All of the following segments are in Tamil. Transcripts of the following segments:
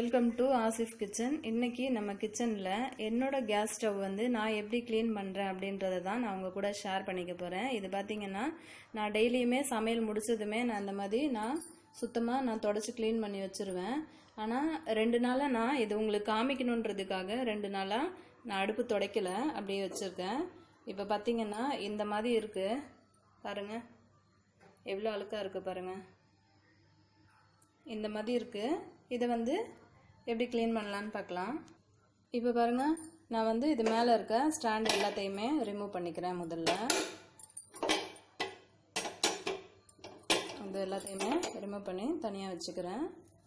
வெல்கம் டு ஆசிஃப் கிச்சன் இன்னைக்கு நம்ம கிச்சனில் என்னோட கேஸ் ஸ்டவ் வந்து நான் எப்படி க்ளீன் பண்ணுறேன் அப்படின்றத தான் நான் உங்கள் கூட ஷேர் பண்ணிக்க போகிறேன் இது பார்த்தீங்கன்னா நான் டெய்லியுமே சமையல் முடிச்சதுமே நான் இந்த மாதிரி நான் சுத்தமாக நான் தொடச்சி க்ளீன் பண்ணி வச்சுருவேன் ஆனால் ரெண்டு நாளாக நான் இது உங்களுக்கு காமிக்கணுன்றதுக்காக ரெண்டு நாளாக நான் அடுப்பு துடைக்கல அப்படியே வச்சுருக்கேன் இப்போ பார்த்தீங்கன்னா இந்த மாதிரி இருக்குது பாருங்கள் எவ்வளோ அழுக்காக இருக்குது பாருங்கள் இந்த மாதிரி இருக்குது இதை வந்து எப்படி க்ளீன் பண்ணலான்னு பார்க்கலாம் இப்போ பாருங்கள் நான் வந்து இது மேலே இருக்க ஸ்டாண்ட் எல்லாத்தையுமே ரிமூவ் பண்ணிக்கிறேன் முதல்ல அது எல்லாத்தையுமே ரிமூவ் பண்ணி தனியாக வச்சுக்கிறேன்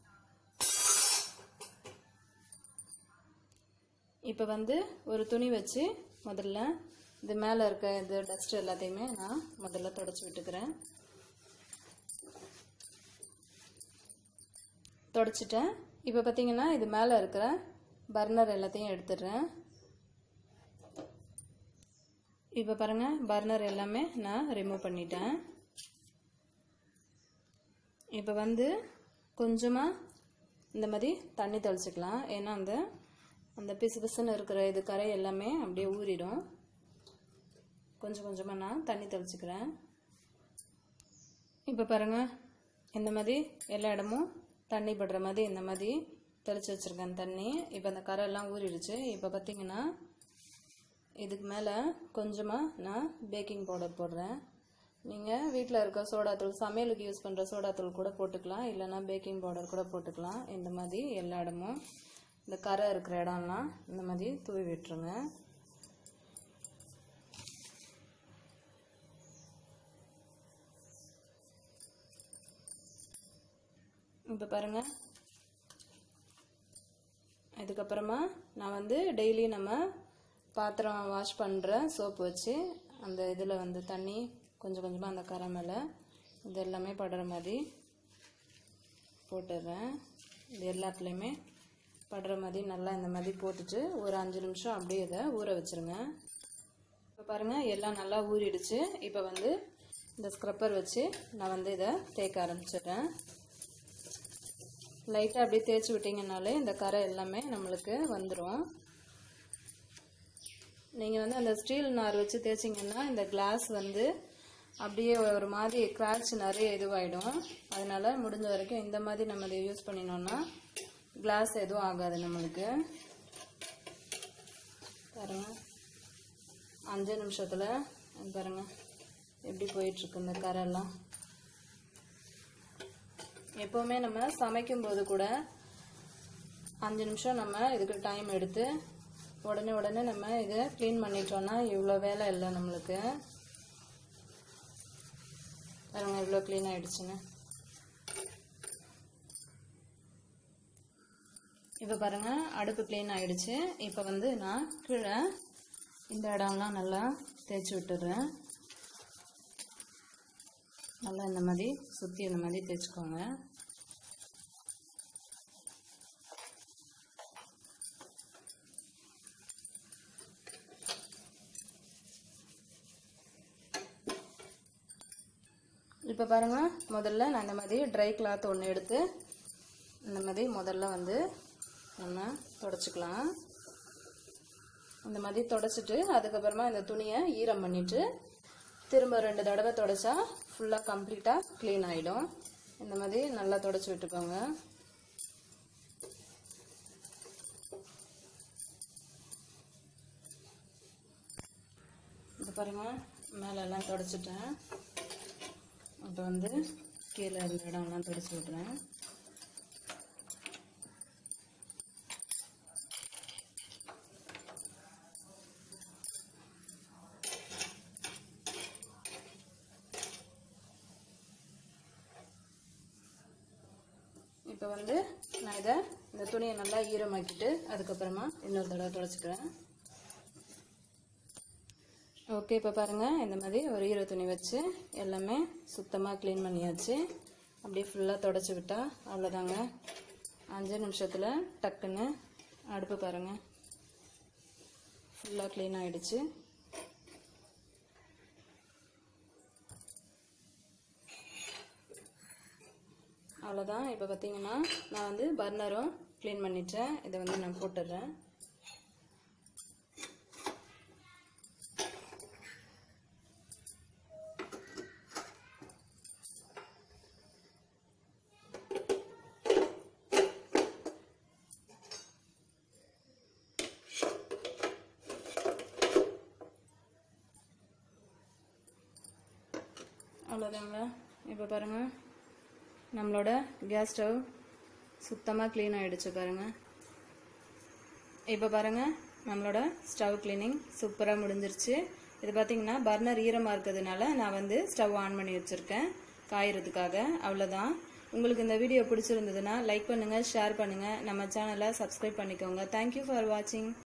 இப்போ வந்து ஒரு துணி வச்சு முதல்ல இது மேலே இருக்க இது டஸ்ட் எல்லாத்தையுமே நான் முதல்ல தொடச்சி விட்டுக்கிறேன் தொடச்சிட்டேன் இப்போ பார்த்தீங்கன்னா இது மேலே இருக்கிற பர்னர் எல்லாத்தையும் எடுத்துடுறேன் இப்போ பாருங்கள் பர்னர் எல்லாமே நான் ரிமூவ் பண்ணிட்டேன் இப்போ வந்து கொஞ்சமாக இந்த மாதிரி தண்ணி தெளிச்சிக்கலாம் ஏன்னா அந்த அந்த பிசு பிசுன்னு இருக்கிற இது கரை எல்லாமே அப்படியே ஊறிடும் கொஞ்சம் கொஞ்சமாக நான் தண்ணி தெளிச்சிக்கிறேன் இப்போ பாருங்கள் இந்த மாதிரி எல்லா இடமும் தண்ணி படுற மாதிரி இந்த மாதிரி தெளித்து வச்சுருக்கேன் தண்ணி இப்போ அந்த கரை எல்லாம் ஊறிடுச்சு இப்போ பார்த்தீங்கன்னா இதுக்கு மேலே கொஞ்சமாக நான் பேக்கிங் பவுடர் போடுறேன் நீங்கள் வீட்டில் இருக்க சோடாத்தூள் சமையலுக்கு யூஸ் பண்ணுற சோடாத்தூள் கூட போட்டுக்கலாம் இல்லைன்னா பேக்கிங் பவுடர் கூட போட்டுக்கலாம் இந்த மாதிரி எல்லா இடமும் இந்த கரை இருக்கிற இடம்லாம் இந்த மாதிரி தூவி விட்டுருங்க இப்போ பாருங்கள் இதுக்கப்புறமா நான் வந்து டெய்லி நம்ம பாத்திரம் வாஷ் பண்ணுற சோப்பு வச்சு அந்த இதில் வந்து தண்ணி கொஞ்சம் கொஞ்சமாக அந்த கரை மேலே இது எல்லாமே படுற மாதிரி போட்டுடுறேன் இது எல்லாத்துலேயுமே படுற மாதிரி நல்லா இந்த மாதிரி போட்டுட்டு ஒரு அஞ்சு நிமிஷம் அப்படியே இதை ஊற வச்சுருங்க இப்போ பாருங்கள் எல்லாம் நல்லா ஊறிடுச்சு இப்போ வந்து இந்த ஸ்க்ரப்பர் வச்சு நான் வந்து இதை தேய்க்க ஆரம்பிச்சிடுறேன் லைட்டாக அப்படியே தேய்ச்சி விட்டிங்கனாலே இந்த கரை எல்லாமே நம்மளுக்கு வந்துடும் நீங்கள் வந்து அந்த ஸ்டீல் நார் வச்சு தேய்ச்சிங்கன்னா இந்த கிளாஸ் வந்து அப்படியே ஒரு மாதிரி கிராச் நிறைய இதுவாகிடும் அதனால் முடிஞ்ச வரைக்கும் இந்த மாதிரி நம்ம இதை யூஸ் பண்ணினோன்னா கிளாஸ் எதுவும் ஆகாது நம்மளுக்கு பாருங்கள் அஞ்சு நிமிஷத்தில் பாருங்கள் எப்படி போயிட்டுருக்கு இந்த கரெல்லாம் எப்போவுமே நம்ம சமைக்கும்போது கூட அஞ்சு நிமிஷம் நம்ம இதுக்கு டைம் எடுத்து உடனே உடனே நம்ம இதை க்ளீன் பண்ணிட்டோம்னா இவ்வளோ வேலை இல்லை நம்மளுக்கு பாருங்க இவ்வளோ க்ளீன் ஆகிடுச்சுன்னு இப்போ பாருங்கள் அடுப்பு க்ளீன் ஆகிடுச்சு இப்போ வந்து நான் கீழே இந்த இடம்லாம் நல்லா தேய்ச்சி விட்டுடுறேன் நல்லா இந்த மாதிரி சுற்றி இந்த மாதிரி தேய்ச்சிக்கோங்க இப்போ பாருங்கள் முதல்ல நான் இந்த மாதிரி ட்ரை கிளாத் ஒன்று எடுத்து இந்த மாதிரி முதல்ல வந்து நம்ம தொடச்சிக்கலாம் இந்த மாதிரி தொடச்சிட்டு அதுக்கப்புறமா இந்த துணியை ஈரம் பண்ணிவிட்டு திரும்ப ரெண்டு தடவை தொடச்சா ஃபுல்லாக கம்ப்ளீட்டாக க்ளீன் ஆகிடும் இந்த மாதிரி நல்லா தொடச்சி விட்டுக்கோங்க இப்போ பாருங்கள் மேலெல்லாம் தொடச்சிட்டேன் இப்போ வந்து கீழே இருந்த இடம்லாம் தொடச்சி விட்றேன் இப்போ வந்து நான் இதை இந்த துணியை நல்லா ஈரமாக்கிட்டு அதுக்கப்புறமா இன்னொரு தடவை துடைச்சிக்கிறேன் ஓகே இப்போ பாருங்கள் இந்த மாதிரி ஒரு ஈர துணி வச்சு எல்லாமே சுத்தமாக க்ளீன் பண்ணியாச்சு அப்படியே ஃபுல்லாக தொடச்சி விட்டா அவ்வளோதாங்க அஞ்சு நிமிஷத்தில் டக்குன்னு அடுப்பு பாருங்கள் ஃபுல்லாக க்ளீன் ஆகிடுச்சு அவ்வளோதான் இப்போ பார்த்தீங்கன்னா நான் வந்து பர்னரும் க்ளீன் பண்ணிட்டேன் இதை வந்து நான் போட்டுடுறேன் அவ்வளோதாங்க இப்போ பாருங்கள் நம்மளோட கேஸ் ஸ்டவ் சுத்தமாக க்ளீன் ஆகிடுச்சு பாருங்கள் இப்போ பாருங்கள் நம்மளோட ஸ்டவ் க்ளீனிங் சூப்பராக முடிஞ்சிருச்சு இது பார்த்தீங்கன்னா பர்னர் ஈரமாக இருக்கிறதுனால நான் வந்து ஸ்டவ் ஆன் பண்ணி வச்சுருக்கேன் காயறதுக்காக அவ்வளோதான் உங்களுக்கு இந்த வீடியோ பிடிச்சிருந்ததுன்னா லைக் பண்ணுங்கள் ஷேர் பண்ணுங்கள் நம்ம சேனலை சப்ஸ்கிரைப் பண்ணிக்கோங்க தேங்க்யூ ஃபார் வாட்சிங்